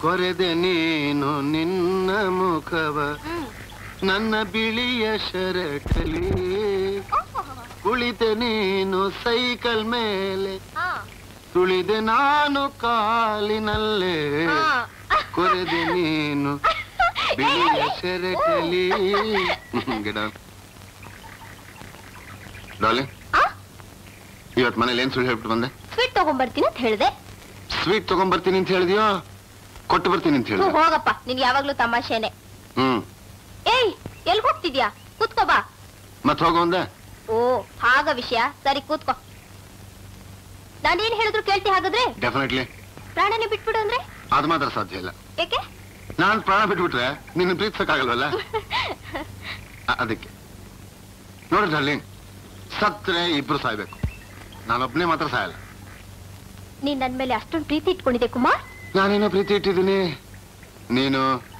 ಕೊರೆದೆ ನೀನು ನಿನ್ನ ಮುಖವ ಹ್ಮ್ ನನ್ನ ಬಿಳಿಯ ಶರಟಲಿ ಕುಳಿತೆ ನೀನು ಸೈಕಲ್ ಮೇಲೆ ಹಾ ತುಳಿದೆ ನಾನು ಕಾಲಿನಲ್ಲೇ ಹಾ ಕೊರೆದೆ ನೀನು ಬಿಳಿಯ ಶರಟಲಿ ಗಿಡ ಡಾರ್ಲಿಂಗ್ ಆ? ಇವತ್ ಮನೇಲಿ ಏನ್ ಸುಳ್ಳು ಹೇಳ್ಬಿಟ್ಟು ಬಂದೆ ಸ್ವೀಟ್ ತಗೊಂಡ್ಬರ್ತೀನಿ ಅಂತ ಹೇಳ್ದೆ ಸ್ವೀಟ್ ತಗೊಂಡ್ಬರ್ತೀನಿ ಅಂತ ಹೇಳಿದ್ಯೋ ಕೊಟ್ಟು ಬರ್ತೀನಿ ಅಂತ ಹ್ಞೂ ಹೇಳಿದೆ ಹೋಗಪ್ಪ ನಿನ್ಗೆ ಯಾವಾಗ್ಲೂ ತಮಾಷೆನೆ ಹ್ಮ್ ಏಯ್ ಎಲ್ ಹೋಗ್ತಿದ್ಯಾ ಕೂತ್ಕೋ ಬಾ ಮತ್ ಹೋಗೋ ಒಂದೆ ಓ ಹಾಗ ವಿಷಯ ಸರಿ ಕೂತ್ಕೋ ನಾನೇನ್ ಹೇಳಿದ್ರು ಕೇಳ್ತಿ ಹಾಗಾದ್ರೆ ಡೆಫಿನೆಟ್ಲಿ ಪ್ರಾಣನೇ ಬಿಟ್ಬಿಡು ಅಂದ್ರೆ ಅದು ಮಾತ್ರ ಸಾಧ್ಯ ಇಲ್ಲ ಏಕೆ ನಾನ್ ಪ್ರಾಣ ಬಿಟ್ಬಿಟ್ರೆ ನಿನ್ನ ಪ್ರೀತಿಸಕ್ಕಾಗಲ್ವಲ್ಲ ಅ- ಅದಕ್ಕೆ ನೋಡಿ ಡಾರ್ಲಿಂಗ್ ಸತ್ರೆ ಇಬ್ರು ಸಾಯ್ಬೇಕು ನಾನೊಬ್ನೇ ಮಾತ್ರ ಸಾಯಲ್ಲ ನೀನ್ ನನ್ ಮೇಲೆ ಅಷ್ಟೊಂದು ಪ್ರೀತಿ ಇಟ್ಕೊಂಡಿದ್ದೆ ಕುಮಾರ್ ನಾನೇನೋ ಪ್ರೀತಿ ಇಟ್ಟಿದ್ದೀನಿ ನೀನು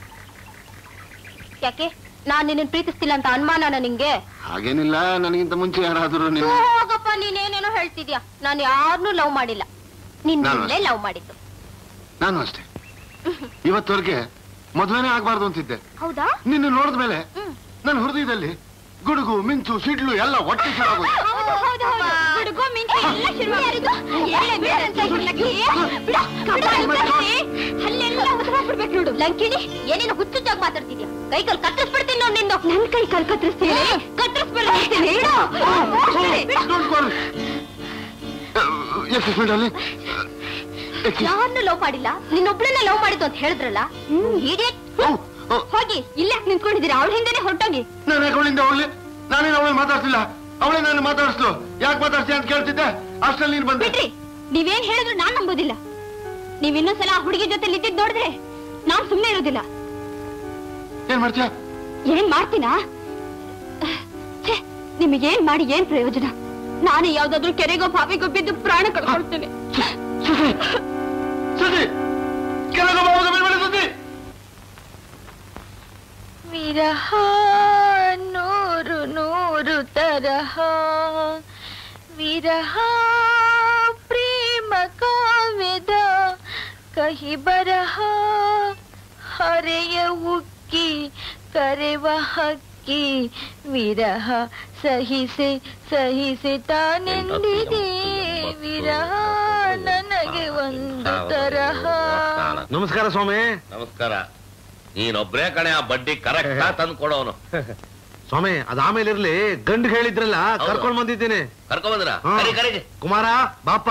ಯಾಕೆ ನಾನ್ ನಿನ್ನ ಪ್ರೀತಿಸ್ತಿಲ್ಲ ಅಂತ ಅನುಮಾನನ ನಿಂಗೆ ಹಾಗೇನಿಲ್ಲ ನನಗಿಂತ ಮುಂಚೆ ಯಾರಾದರೂ ನೀನು ಹೋಗಪ್ಪ ನೀನೇನೇನೋ ಹೇಳ್ತಿದ್ಯಾ ನಾನು ಯಾರನ್ನೂ ಲವ್ ಮಾಡಿಲ್ಲ ನಾನು ನಿನ್ನಲ್ಲೇ ಅಷ್ಟೇ. ಲವ್ ಮಾಡಿದ್ದು ನಾನು ಅಷ್ಟೇ ಇವತ್ತವರೆಗೆ ಮದುವೆನೇ ಆಗ್ಬಾರ್ದು ಅಂತಿದ್ದೆ ಹೌದಾ ನಿನ್ನ ನೋಡಿದ್ಮೇಲೆ ಹ್ಮ್. ನನ್ನ ಹೃದಯದಲ್ಲಿ ಗುಡುಗು ಮಿಂಚು ಸಿಡ್ಲು ಎಲ್ಲ ಒಟ್ಟಿಗೆ ಶುರುವಾಗೋಯ್ತು ಹುಡುಗು ಮಿಂಚು ಎಲ್ಲ ಶುರುವಾಗೋಯ್ತು. ಎಲ್ಲೇ ಬೇರಂತ ಲಂಕಿ. ಬಿಡು, ಬಿಡು, ಲಂಕಿ. ಅಲ್ಲೆಲ್ಲ ಉದ್ರೋಗ್ಬಿಡ್ಬೇಕು ನೋಡು ಲಂಕಿಣಿ ಏನೇನು ಹುಚ್ಚುಚ್ಚಾಗಿ ಮಾತಾಡ್ತಿದ್ಯಾ ಕೈ ಕಾಲು ಕತ್ತರಿಸ್ಬಿಡ್ತೀನಿ ನೋಡು ನಿಂದು ನನ್ ಕೈ ಕಾಲು ಕತ್ತರಿಸ್ತೀನಿ ಕತ್ತರಿಸ್ಬಿಡ್ತೀನಿ Don't call. Uh, yes, yes, madam. Excuse- ಯಾರನ್ನು ಲವ್ ಮಾಡಿಲ್ಲ ನಿನ್ನೊಬ್ಳನ್ನ ಲವ್ ಮಾಡಿದ್ದು ಅಂತ ಹೇಳಿದ್ರಲ್ಲ ಇಡಿಯಟ್ Oh, oh, ಹೋಗಿ ಇಲ್ಲೇ ನಿಂತ್ಕೊಂಡಿದ್ದೀರಾ ಅವಳ ಹಿಂದೆನೆ ಹೊರಟೋಗಿ ನಾನು ಯಾಕೆ ಅವಳಿಂದ ಹೋಗ್ಲಿ ನಾನೇನು ಅವಳು ಮಾತಾಡ್ತಿಲ್ಲ ಅವಳೇ ನಾನು ಮಾತಾಡಿಸ್ಲು ಯಾಕೆ ಮಾತಾಡ್ತೀಯ ಅಂತ ಕೇಳ್ತಿದ್ದೆ ಅಷ್ಟರಲ್ಲಿ ನೀನು ಬಂದೆ ಬಿಡ್ರಿ ನೀವೇನ್ ಹೇಳಿದ್ರು ನಾನ್ ನಂಬೋದಿಲ್ಲ ನೀವ್ ಇನ್ನೊಂದ್ಸಲ ಆ ಹುಡುಗಿ ಜೊತೆ ಇದ್ದಿದ್ ನೋಡಿದ್ರೆ ನಾನ್ ಸುಮ್ನೆ ಇರೋದಿಲ್ಲ ಏನ್ ಮಾಡ್ತೀಯ ಏನ್ ಮಾಡ್ತೀನಾ ಛೆ, ನಿಮಗೇನ್ ಮಾಡಿ ಏನ್ ಪ್ರಯೋಜನ ನಾನೇ ಯಾವ್ದಾದ್ರು ಕೆರೆಗೋ ಬಾವಿಗೋ ಬಿದ್ದು ಪ್ರಾಣ ಕಳ್ಕೊಳ್ತೇನೆ ಸುಸಿ ಸುಸಿ ಕೆಳಗೆ ಬಾವುದ ಮೇಲೆ ಸುಸಿ ವಿರಹ ನೂರು ನೂರು ತರಹ ವಿರಹ ಪ್ರೇಮ ಕಾವ್ಯದ ಕಹಿ ಬರಹ ಹರೆಯ ಉಕ್ಕಿ ಕರೆವ ಹಕ್ಕಿ ವಿರಹ ಸಹಿಸೆ ಸಹಿಸೆ ತಾನೆಂದಿದೆ ವಿರಹ ನನಗೆ ಒಂದು ತರಹ ನಮಸ್ಕಾರ ಸ್ವಾಮಿ ನಮಸ್ಕಾರ ನೀನೊಬ್ರೇ ಕಣೆ ಆ ಬಡ್ಡಿ ಕರೆಕ್ಟ್ ತಂದು ಕೊಡೋನು ಸ್ವಾಮಿ ಅದ ಆಮೇಲೆ ಇರ್ಲಿ ಗಂಡ್ ಹೇಳಿದ್ರಲ್ಲ ಹೌದು. ಕರ್ಕೊಂಡ್ ಬಂದಿದ್ದೀನಿ ಕರ್ಕೊಂಡ್ ಬಂದ್ರ ಹಾ. ಕರಿ ಕರಿ ಕುಮಾರ ಬಾಪ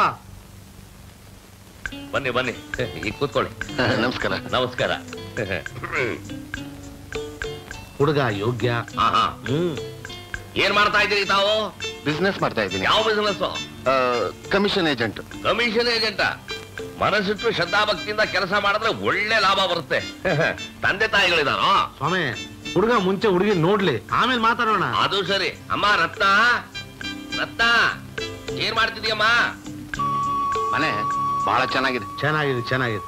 ಬನ್ನಿ ಬನ್ನಿ ಈಗ ಕೂತ್ಕೊಳ್ಳಿ ನಮಸ್ಕಾರ ನಮಸ್ಕಾರ ಹುಡುಗ ಯೋಗ್ಯ ಹಾ ಹಾ ಹ್ಮ್ ಏನ್ ಮಾಡ್ತಾ ಇದ್ದೀರಿ ತಾವು ಬಿಸ್ನೆಸ್ ಮಾಡ್ತಾ ಇದ್ದೀನಿ ಯಾವ ಬಿಸಿನೆಸ್ ಕಮಿಷನ್ ಏಜೆಂಟ್ ಕಮಿಷನ್ ಏಜೆಂಟ ಮನಸ್ಸಿಟ್ಟು ಶ್ರದ್ಧಾಭಕ್ತಿಯಿಂದ ಕೆಲಸ ಮಾಡಿದ್ರೆ ಒಳ್ಳೆ ಲಾಭ ಬರುತ್ತೆ ತಂದೆ ತಾಯಿಗಳಿದಾನೋ ಸ್ವಾಮಿ ಹುಡುಗ ಮುಂಚೆ ಹುಡುಗಿ ನೋಡ್ಲಿ ಆಮೇಲೆ ಮಾತಾಡೋಣ ಅದು ಸರಿ ಅಮ್ಮ ರತ್ನ ರತ್ನ ಏನ್ ಮಾಡ್ತಿದ್ಯಮ್ಮ ಮನೆ ಬಹಳ ಚೆನ್ನಾಗಿದೆ ಚೆನ್ನಾಗಿದೆ ಚೆನ್ನಾಗಿದೆ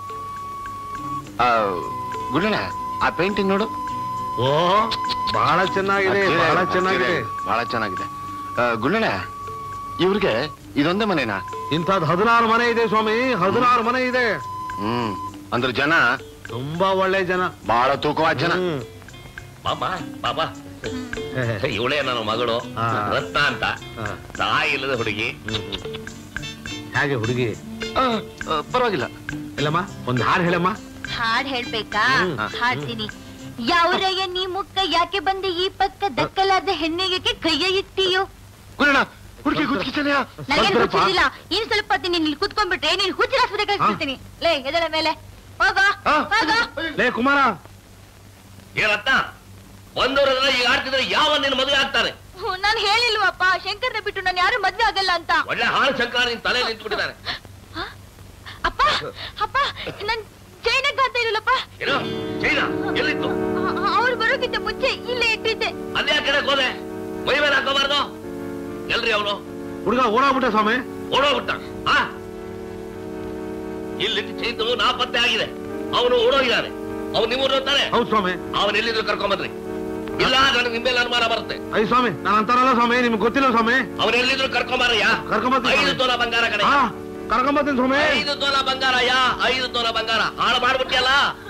ಗುಡಣ ಆ ಪೇಂಟಿಂಗ್ ನೋಡು ಓ ಬಹಳ ಚೆನ್ನಾಗಿದೆ ಬಹಳ ಚೆನ್ನಾಗಿದೆ ಬಹಳ ಚೆನ್ನಾಗಿದೆ ಗುಂಡಣ ಇವ್ರಿಗೆ ಇದೊಂದೇ ಮನೆನಾ ಇಂಥದ್ ಹದಿನಾರು ಮನೆ ಇದೆ ಸ್ವಾಮಿ ಹದಿನಾರು ಮನೆ ಇದೆ ಹ್ಮ್ ಅಂದ್ರೆ ಜನ ತುಂಬಾ ಒಳ್ಳೆ ಜನ ಬಹಳ ತೂಕವಾದ ಜನ ಹ್ಮ್. ಬಾಬಾ ಬಾಬಾ ಇವಳೇ ನನ್ನ ಮಗಳು ಹಾ. ರತ್ನ ಅಂತ ಹಾ. ತಾಯಿ ಇಲ್ಲದ ಹುಡುಗಿ ಹ್ಮ್. ಹೇಗೆ ಹುಡುಗಿ ಆ, ಆ, ಪರವಾಗಿಲ್ಲ ಇಲ್ಲಮ್ಮ ಒಂದ್ ಹಾಡು ಹೇಳಮ್ಮ ಹಾಡ್ ಹೇಳ್ಬೇಕಾ ಹ್ಮ್. ಹಾಡ್ತೀನಿ ಯಾವ್ರಯ್ಯ ನೀ ಮುಕ್ಕ ಯಾಕೆ ಬಂದೆ ಈ ಪಕ್ಕ ದಕ್ಕಲಾದ ಹೆಣ್ಣಿಗೆ ಕೈಯ ಇಟ್ಟಿಯೋ ಗುರುಣ ಹುಡುಗಿ ಗುಚ್ಕಿಚನೆಯಾ ನನಗೇನು ಸ್ವಲ್ಪರಪ್ಪ. ಹುಚ್ಚಿಲ್ಲ ಇನ್ ಸ್ವಲ್ಪ ಹೊತ್ತು ನೀನ್ ಇಲ್ಲಿ ಕುತ್ಕೊಂಡ್ಬಿಟ್ರೆ ನೀನ್ ಹುಚ್ಚಿನ ಆಸ್ಪತ್ರೆ ಕಳಿಸ್ಬಿಡ್ತೀನಿ ಲೇ ಎದಳ ಮೇಲೆ ಹೋಗ ಆ, ಹೋಗ ಲೇ ಕುಮಾರ ಏ ರತ್ನ ಒಂದೂರಲ್ಲ ಈಗ ಆಡ್ತಿದ್ರೆ ಯಾವ ನಿನ್ನ ಮದುವೆ ಆಗ್ತಾನೆ ನಾನು ಹೇಳಿಲ್ವಪ್ಪ ಶಂಕರ್ನ ಬಿಟ್ಟು ನಾನು ಯಾರು ಮದ್ವೆ ಆಗಲ್ಲ ಅಂತ ಒಳ್ಳೆ ಹಾಳು ಶಂಕರ ನಿನ್ ತಲೆ ನಿಂತ್ಬಿಟ್ಟಿದ್ದಾನೆ ಅಪ್ಪ ಅಪ್ಪ ನನ್ ಚೈನಕ್ಕ ಅಂತ ಇರಲ್ಲಪ್ಪ ಏನು ಚೈನಾ ಎಲ್ಲಿತ್ತು ಅವ್ರು ಬರೋಕ್ಕಿಂತ ಮುಂಚೆ ಇಲ್ಲೇ ಇಟ್ಟಿದ್ದೆ ಅದೇ ಆ ಕಡೆ ಹೋದೆ ಮೈ ಮೇಲೆ ಹಾಕೋಬಾರ್ದು ಎಲ್ರಿ ಅವನು ಹುಡುಗ ಓಡಾಗ್ಬಿಟ್ಟ ಸ್ವಾಮಿ ಓಡೋಗ್ಬಿಟ್ಟ ಆ ಇಲ್ಲಿಟ್ಟು ಚೈತು ನಾಪತ್ತೆ ಆಗಿದೆ ಅವನು ಓಡೋಗಿದ್ದಾನೆ ಅವ್ನು ನಿಮ್ಮೂರು ತಾನೆ ಹೌದು ಸ್ವಾಮಿ ಅವನ್ ಎಲ್ಲಿದ್ರು ಕರ್ಕೊಂಬನ್ರಿ ಇಲ್ಲ ನನಗೆ ನಿಮ್ಮೇಲೆ ಅನುಮಾನ ಬರುತ್ತೆ ಐ ಸ್ವಾಮಿ ನಾನು ಅಂತಾರಲ್ಲ ಸ್ವಾಮಿ ನಿಮ್ಗೆ ಗೊತ್ತಿಲ್ಲ ಸ್ವಾಮಿ ಅವ್ರು ಎಲ್ಲಿದ್ರು ಕರ್ಕೊಂಬಾರಯ್ಯ ಕರ್ಕೊಂಬರ್ತೀನಿ ಐದು ಸ್ವಾಮಿ. ತೋಲ ಬಂಗಾರ ಕಡೆ ಹಾ ಕರ್ಕೊಂಬರ್ತೀನಿ ಸ್ವಾಮಿ ಐದು ತೋಲ ಬಂಗಾರ ಯಾ ಐದು ತೋಲ ಬಂಗಾರ ಹಾಳು ಮಾಡ್ಬಿಟ್ಟಿಯಲ್ಲ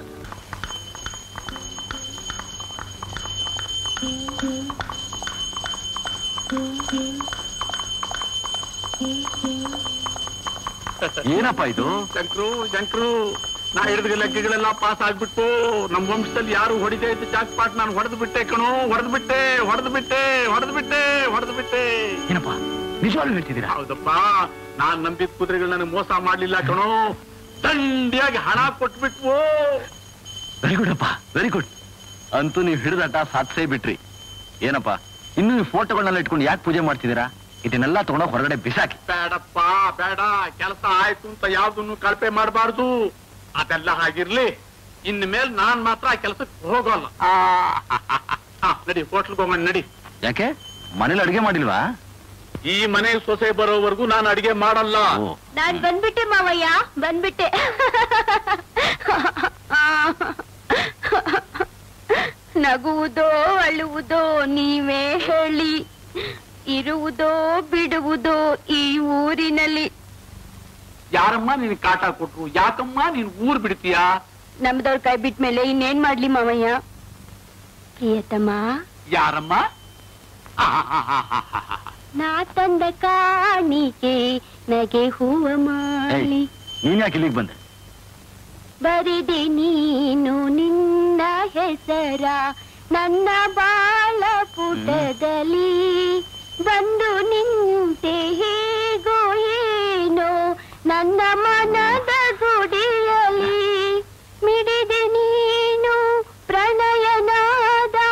ಏನಪ್ಪ ಇದು ಶಂಕ್ರು ಶಂಕ್ರು ನಾ ಹಿಡಿದ ಲೆಕ್ಕಗಳೆಲ್ಲ ಪಾಸ್ ಆಗ್ಬಿಟ್ಟು ನಮ್ ವಂಶದಲ್ಲಿ ಯಾರು ಹೊಡಿದೇ ಇದ್ದ ಜಾಕ್ ಪಾಟ್ ನಾನು ಹೊಡೆದು ಬಿಟ್ಟೆ ಕಣೋ ಹೊಡೆದು ಬಿಟ್ಟೆ ಹೊಡೆದು ಬಿಟ್ಟೆ ಹೊಡೆದು ಬಿಟ್ಟೆ ಹೊಡೆದು ಬಿಟ್ಟೆ ಏನಪ್ಪ ನಿಜವಾಗ್ಲೂ ಹೇಳ್ತಿದ್ದೀರಾ ಹೌದಪ್ಪ ನಾನ್ ನಂಬಿದ ಕುದುರೆಗಳು ನನಗೆ ಮೋಸ ಮಾಡ್ಲಿಲ್ಲ ಕಣೋ ದಂಡಿಯಾಗಿ ಹಣ ಕೊಟ್ಬಿಟ್ವು ವೆರಿ ಗುಡ್ ಅಪ್ಪ ವೆರಿ ಗುಡ್ ಅಂತೂ ನೀವು ಹಿಡಿದಾಟ ಸಾಧಿಸೇ ಬಿಟ್ರಿ ಏನಪ್ಪ ಇನ್ನು ಈ ಫೋಟೋಗಳನ್ನೆಲ್ಲ ಇಟ್ಕೊಂಡು ಯಾಕೆ ಪೂಜೆ ಮಾಡ್ತಿದ್ದೀರಾ ಇದನ್ನೆಲ್ಲ ತಗೊಂಡೋಗಿ ಹೊರಗಡೆ ಬಿಸಾಕಿ ಬೇಡಪ್ಪ ಬೇಡ ಕೆಲಸ ಆಯ್ತು ಅಂತ ಯಾವ್ದನ್ನು ಕಳಪೆ ಮಾಡಬಾರ್ದು ಅದೆಲ್ಲ ಹಾಗಿರ್ಲಿ ಇನ್ ಮೇಲ್ ನಾನ್ ಮಾತ್ರ ಆ ಕೆಲ್ಸಕ್ಕೆ ಹೋಗೋಲ್ಲ ಆ, ಆ, ನಡಿ ಹೋಟ್ಲ್ಗೆ ಹೋಗೋಣ ನಡಿ ಯಾಕೆ ಮನೇಲಿ ಅಡಿಗೆ ಮಾಡಿಲ್ವಾ ಈ ಮನೆ ಸೊಸೆ ಬರೋವರೆಗೂ ನಾನು ಅಡಿಗೆ ಮಾಡಲ್ಲ ಓ ನಾನ್ ಬಂದ್ಬಿಟ್ಟೆ ಮಾವಯ್ಯ ಬಂದ್ಬಿಟ್ಟೆ ನಗುವುದೋ ಅಳುವುದೋ ನೀವೇ ಹೇಳಿ ಇರುವುದೋ ಬಿಡುವುದೋ ಈ ಊರಿನಲ್ಲಿ ಯಾರಮ್ಮ ನಿನ್ ಕಾಟ ಕೊಟ್ರು ಯಾಕಮ್ಮ ನೀನ್ ಊರ್ ಬಿಡ್ತೀಯಾ ನಮ್ದವ್ರ ಕೈ ಬಿಟ್ಟ ಮೇಲೆ ಇನ್ನೇನ್ ಮಾಡ್ಲಿ ಮಾವಯ್ಯ ಪ್ರಿಯತಮ ಯಾರಮ್ಮ ಆಹಾಹಾಹಾಹಾಹಾ. ನಾ ತಂದ ಕಾಣಿಕೆ ನಗೆ ಹೂವ ಮಾಲಿ ನೀನ್ ಯಾಕೆ ಇಲ್ಲಿಗೆ ಬಂದೆ ಬರಿದೆ ನೀನು ನಿನ್ನ ಹೆಸರ ನನ್ನ ಬಾಳ ಪುಟದಲ್ಲಿ ಬಂದು ನಿಂತೆ ಹೇಗೋ ಏನೋ ನನ್ನ ಮನದ ಗುಡಿಯಲಿ ಮಿಡಿದೆ ನೀನು ಪ್ರಣಯನಾದ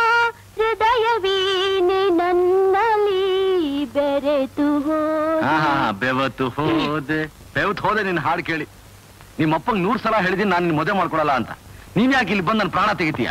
ಹೃದಯವೀನೆ ನನ್ನಲ್ಲಿ ಬೆರೆತು ಹೋದ ಹಾ ಬೆವತ್ತು ಹೋದೆ ಬೆವತ್ತು ಹೋದೆ ನಿನ್ ಹಾಡು ಕೇಳಿ ನಿಮ್ಮಪ್ಪಂಗ್ ನೂರ್ ಸಲ ಹೇಳಿದೀನಿ ನಾನು ನಿನ್ ಮದುವೆ ಮಾಡ್ಕೊಡಲ್ಲ ಅಂತ ನೀನ್ ಯಾಕೆ ಇಲ್ಲಿ ಬಂದು ನನ್ನ ಪ್ರಾಣ ತೆಗಿತೀಯ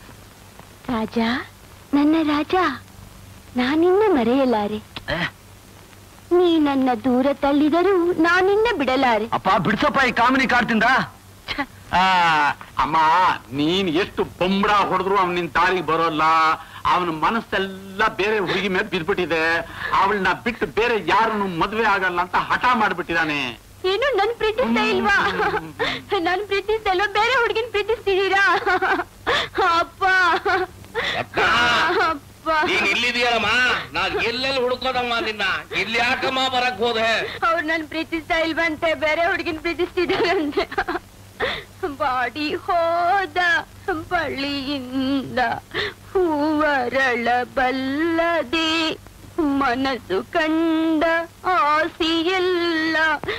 ರಾಜ ನನ್ನ ರಾಜ ನಾನಿನ್ನ ಮರೆಯಲಾರೆ ಏ, ನೀ ನನ್ನ ದೂರ ತಳ್ಳಿದರೂ ನಾನಿನ್ನ ಬಿಡಲಾರೆ ಅಪ್ಪ ಬಿಡ್ಸಪ್ಪ ಈ ಕಾಮಿನಿ ಕಾಡ್ತಿಂದ ಆ, ಅಮ್ಮ ನೀನ್ ಎಷ್ಟು ಬೊಂಬಡ ಹೊಡೆದ್ರು ಅವ್ನ್ ನಿನ್ ತಾಳಿಗೆ ಬರೋಲ್ಲ ಅವನ ಮನಸ್ಸೆಲ್ಲ ಬೇರೆ ಹುಡುಗಿ ಮೇಲೆ ಬಿದ್ಬಿಟ್ಟಿದೆ ಅವಳನ್ನ ಬಿಟ್ಟು ಬೇರೆ ಯಾರನ್ನು ಮದ್ವೆ ಆಗಲ್ಲ ಅಂತ ಹಠ ಮಾಡ್ಬಿಟ್ಟಿದಾನೆ ಏನು ನನ್ ಪ್ರೀತಿಸ್ತಾ ಇಲ್ವಾ ನನ್ ಪ್ರೀತಿಸ್ತಾ ಇಲ್ವಾ ಬೇರೆ ಹುಡುಗಿನ ಪ್ರೀತಿಸ್ತಿದ್ದೀರಾ ಅಪ್ಪ ಅಕ್ಕ ಅಪ್ಪ ನೀನ್ ಇಲ್ಲಿದೀಯಲ್ಲಮ್ಮ ನಾ ಎಲ್ಲೆಲ್ಲಿ ಹುಡ್ಕೋದಮ್ಮ ನಿನ್ನ ಇಲ್ಲಿ ಯಾಕಮ್ಮ ಬರಕ್ ಹೋದೆ ಅವ್ರು ನನ್ ಪ್ರೀತಿಸ್ತಾ ಇಲ್ವಂತೆ ಬೇರೆ ಹುಡುಗಿನ ಪ್ರೀತಿಸ್ತಿದಾರಂತೆ ಬಾಡಿ ಹೋದ ಬಳ್ಳಿಯಿಂದ ಹೂವರಳ ಬಲ್ಲದೆ ಮನಸ್ಸು ಕಂಡ ಆಸೆಯೆಲ್ಲ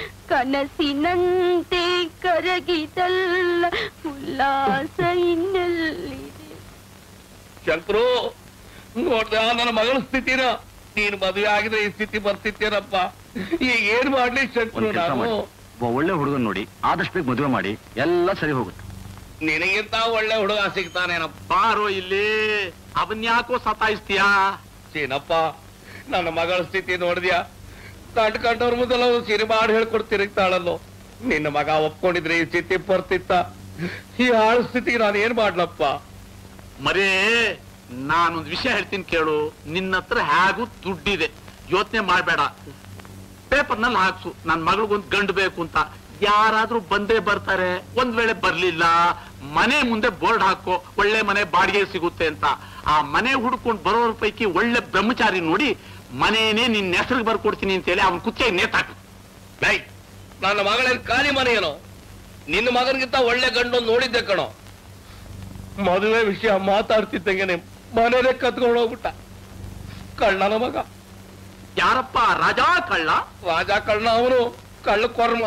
ಕನಸಿನಂತೆ ಕರಗಿದಲ್ಲ ಉಲ್ಲಾಸ ಇನ್ನೆಲ್ಲಿದೆ ಶಂಕರು ನೋಡ್ದ ನನ್ನ ಮಗಳ ಸ್ಥಿತಿನ ನೀನ್ ಮದುವೆ ಆಗಿದ್ರೆ ಈ ಸ್ಥಿತಿ ಬರ್ತಿತ್ತೇನಪ್ಪ ಈಗ ಏನ್ ಮಾಡ್ಲಿ ಶಂಕರು ಒಂದ್ ಕೆಲಸ ನಾನು ಮಾಡಿ ಒಬ್ಬ ಒಳ್ಳೆ ಹುಡುಗನ್ ನೋಡಿ ಆದಷ್ಟು ಬೇಗ ಮದುವೆ ಮಾಡಿ ಎಲ್ಲ ಸರಿ ಹೋಗುತ್ತೆ ನಿನಗಿಂತ ಒಳ್ಳೆ ಹುಡುಗ ಸಿಗ್ತಾನೇನಪ್ಪ ಬಾರೋ ಇಲ್ಲಿ ಅವನ್ಯಾಕೋ ಸತಾಯಿಸ್ತೀಯಾ ಏನಪ್ಪ ನನ್ನ ಮಗಳ ಸ್ಥಿತಿ ನೋಡಿದ್ಯಾ ಕಂಡು ಕಂಡವ್ರ ಮೊದಲ ಸಿನಿಮಾ ಹಾಡು ಹೇಳ್ಕೊಡ್ ತಿರುಗ್ತಾಳಲ್ಲೋ ನಿನ್ನ ಮಗ ಒಪ್ಕೊಂಡಿದ್ರೆ ಈ ಸ್ಥಿತಿ ಬರ್ತಿತ್ತ ಈ ಹಾಳು ಸ್ಥಿತಿಗೆ ನಾನು ಏನ್ ಮಾಡ್ಲಪ್ಪ ಮರೇ ನಾನೊಂದು ವಿಷಯ ಹೇಳ್ತೀನಿ ಕೇಳು ನಿನ್ನ ಹತ್ರ ಹೇಗೂ ದುಡ್ಡಿದೆ ಯೋಚನೆ ಮಾಡ್ಬೇಡ ಪೇಪರ್ನಲ್ಲಿ ಹಾಕ್ಸು ನನ್ ಮಗಳಿಗೊಂದು ಗಂಡು ಬೇಕು ಅಂತ ಯಾರಾದ್ರೂ ಬಂದೇ ಬರ್ತಾರೆ ಒಂದ್ ವೇಳೆ ಬರ್ಲಿಲ್ಲ ಮನೆ ಮುಂದೆ ಬೋರ್ಡ್ ಹಾಕೋ ಒಳ್ಳೆ ಮನೆ ಬಾಡಿಗೆ ಸಿಗುತ್ತೆ ಅಂತ ಆ ಮನೆ ಹುಡ್ಕೊಂಡು ಬರೋರ ಪೈಕಿ ಒಳ್ಳೆ ಬ್ರಹ್ಮಚಾರಿ ನೋಡಿ ಮನೇನೆ ನಿನ್ನ ಹೆಸರಿಗೆ ಬರ್ಕೊಡ್ತೀನಿ ಅಂತ ಹೇಳಿ ಅವನ್ ಕುಚ್ಚೆ ನೇತಾಕು ಲೈ ನನ್ನ ಮಗಳೇನ್ ಖಾಲಿ ಮನೆ ಏನೋ ನಿನ್ನ ಮಗನಿಗಿಂತ ಒಳ್ಳೆ ಗಂಡು ನೋಡಿದ್ದೆ ಕಣೋ ಮದುವೆ ವಿಷಯ ಮಾತಾಡ್ತಿದ್ದಂಗೆನೆ ಮನೇನೆ ಕತ್ಕೊಂಡು ಹೋಗ್ಬಿಟ್ಟ ಕಳ್ಳನ ಮಗ ಯಾರಪ್ಪ ರಾಜಾ ಕಳ್ಳ ರಾಜ ಕಳ್ಳ ಅವನು ಕಳ್ಳ ಕೊರ್ಮ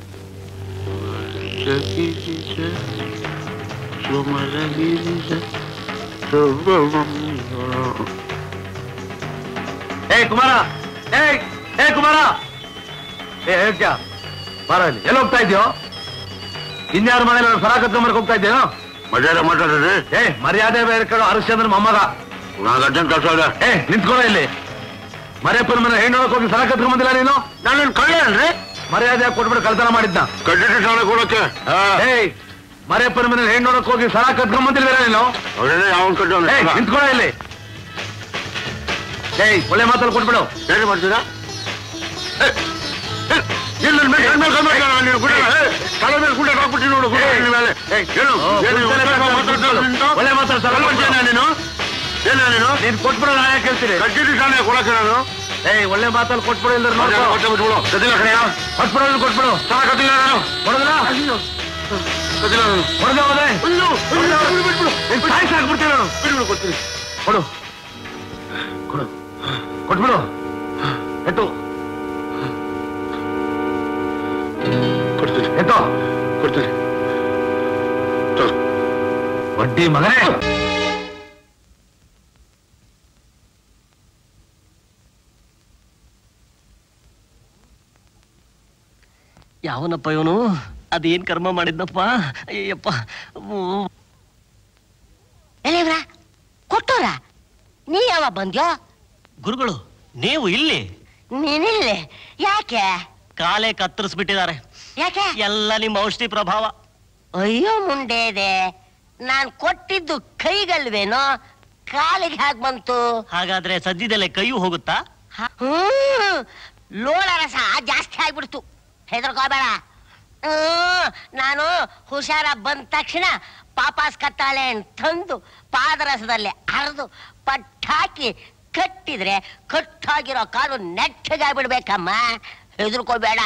ಏ ಕುಮಾರ ಏ ಏ ಕುಮಾರ ಏ ಹೇಳ್ತ್ಯ ಬಾರ ಇಲ್ಲಿ ಎಲ್ಲಿ ಹೋಗ್ತಾ ಇದ್ಯೋ ಇನ್ಯಾರ ಮನೇಲಿ ಸರ ಕತ್ಕೊಂಬರ್ಕ್ ಹೋಗ್ತಾ ಇದ್ದೇನೋ ಮರ್ಯಾದೆ ಮಾತಾಡ್ರಿ ಏ ಮರ್ಯಾದೆ ಬೇರೆ ಕಡೆ ಹರಿಶ್ಚಂದ್ರ ಮೊಮ್ಮಗ ನಾಲ್ಕು ಅರ್ಜೆಂಟ್ ಕೆಲಸ ಇದೆ ಏ ನಿಂತ್ಕೊಳ್ಳೋ ಇಲ್ಲಿ ಮರೆಯಪ್ಪನ ಮನೆ ಹೆಣ್ಣು ನೋಡಕ್ ಹೋಗಿ ಸರ ಕತ್ಕೊಂಬಂದಿಲ್ಲ ನೀನು ನಾನೇನ್ ಕಳ್ಳೆ ಅನ್ರಿ ಮರ್ಯಾದೆ ಕೊಟ್ಬಿಟ್ಟು ಕಳ್ತನ ಮಾಡಿದ್ನ ಕಡ್ಡಿ ಶಾಲೆ ಕೊಡಕ್ಕೆ ಏಯ್ ಮರೆಯಪ್ಪನ ಮನೆ ಹೆಣ್ಣು ನೋಡಕ್ ಹೋಗಿ ಸರ ಕತ್ಕೊಂಬಂದಿಲ್ವೇನ ನೀನು ಅವರೇನೆ ಯಾವನ್ ಕಡ್ಡಿ ಏಯ್ ನಿಂತ್ಕೊಳ್ಳೋ ಇಲ್ಲಿ ಏಯ್ ಒಳ್ಳೆ ಮಾತಲ್ಲಿ ಕೊಟ್ಬಿಡು ಹೇಳಿ ಮಾಡ್ತೀರಾ ಇಲ್ಲ ನನ್ ಮೇಲೆ ನನ್ ಮೇಲೆ ಕೈ ಮಾಡ್ತೀರಾ? ನೀನು ಗುಡ್ಡ ಏ, ತಲೆ ಮೇಲೆ ಗುಡ್ಡ ಹಾಕ್ಬಿಟ್ಟು ನೋಡು ಗುಡ್ಡ ಏಯ್. ನಿನ್ ಮೇಲೆ ಏಯ್, ಏನು ಓ, ಏನು ಗುಡ್ಡನೆ ಒಳ್ಳೆ ಬೇಕಾದ್ರೆ ಮಾತಾಡ್ತಾ ಕೂತ್ಕೊಳ್ಳು. ನಿಂತು? ಒಳ್ಳೆ ಮಾತಾಡು, ಸರ್. ಕಳ್ಳ ಮಾಡ್ತೀಯಾ ನೀನು ಏನ ನೀನು ನೀನ್ ಕೊಟ್ಬಿಡು ನಾ ಯಾಕೆ ಹೇಳ್ತೀನಿ ಕಡ್ಡಿ ಶಾಲೆ ಕೊಡಕ್ಕೆ ನಾನು ಏಯ್ ಒಳ್ಳೆ ಮಾತಲ್ಲಿ ಕೊಟ್ಬಿಡು ಇಲ್ದ್ರ ನೋಡ್ಕೊ ಹೊಟ್ಟೆ ಬಿಟ್ಬಿಡು ಗದಿಲ್ಲ ಕಣಯ್ಯ ಕೊಟ್ಬಿಡು ಇಲ್ದ್ರ ಕೊಟ್ಬಿಡು ಸಹ ಗದಿಲ್ಲ ನಾನು ಹೊಡೆದ್ರ ಗದಿಲ್ಲ ನಾನು ಹೊಡೆದ ಹೋದ್ರೆ ಸಾಯ್ಸ್ ಹಾಕ್ಬಿಡ್ತೀನಿ ನಾನು ಬಿಡ್ಬಿಡು ಕೊಡ್ತೀನಿ ಕೊಡು ಕೊಡು ಕೊಟ್ಬಿಡು ಎತ್ತು ಕೊಡ್ತೀನಿ ಎತ್ತು ಕೊಡ್ತೀನಿ ತಗೋ. ವಡ್ಡಿ ಮಗನೇ ಯಾವನಪ್ಪ ಇವನು ಅದೇನ್ ಕರ್ಮ ಮಾಡಿದ್ನಪ್ಪ ಅಯ್ಯಪ್ಪ ಎಲ್ಲಿವ್ರ ಕೊಟ್ಟೋರ ನೀ ಯಾವ ಬಂದ್ಯೋ ಗುರುಗಳು ನೀವು ಇಲ್ಲಿ ನೀನಿಲ್ಲಿ ಯಾಕೆ ಕಾಲೇ ಕತ್ತರಿಸ್ಬಿಟ್ಟಿದ್ದಾರೆ ಯಾಕೆ ಎಲ್ಲ ನಿಮ್ಮ ಔಷಧಿ ಪ್ರಭಾವ ಅಯ್ಯೋ ಮುಂಡೆ ಇದೆ ನಾನ್ ಕೊಟ್ಟಿದ್ದು ಕೈಗಲ್ವೇನೋ ಕಾಲಿಗೆ ಹಾಗೆ ಬಂತು ಹಾಗಾದ್ರೆ ಸದ್ಯದಲ್ಲೇ ಕೈಯೂ ಹೋಗುತ್ತಾ ಹ್ಮ್ ಲೋಳ ರಸ ಜಾಸ್ತಿ ಆಗ್ಬಿಡ್ತು ಹೆದರ್ಕೋಬೇಡ ಹ್ಮ್ ನಾನು ಹುಷಾರ ಬಂದ ತಕ್ಷಣ ಪಾಪಾಸ್ ಕತ್ತಾಳೆ ತಂದು ಪಾದರಸದಲ್ಲಿ ಹರಿದು ಪಟ್ಟಾಕಿ ಕಟ್ಟಿದ್ರೆ ಕಟ್ಟಾಗಿರೋ ಕಾಲು ನೆಟ್ಟಗಾಗ್ಬಿಡ್ಬೇಕಮ್ಮ ಹೆದರ್ಕೋಬೇಡ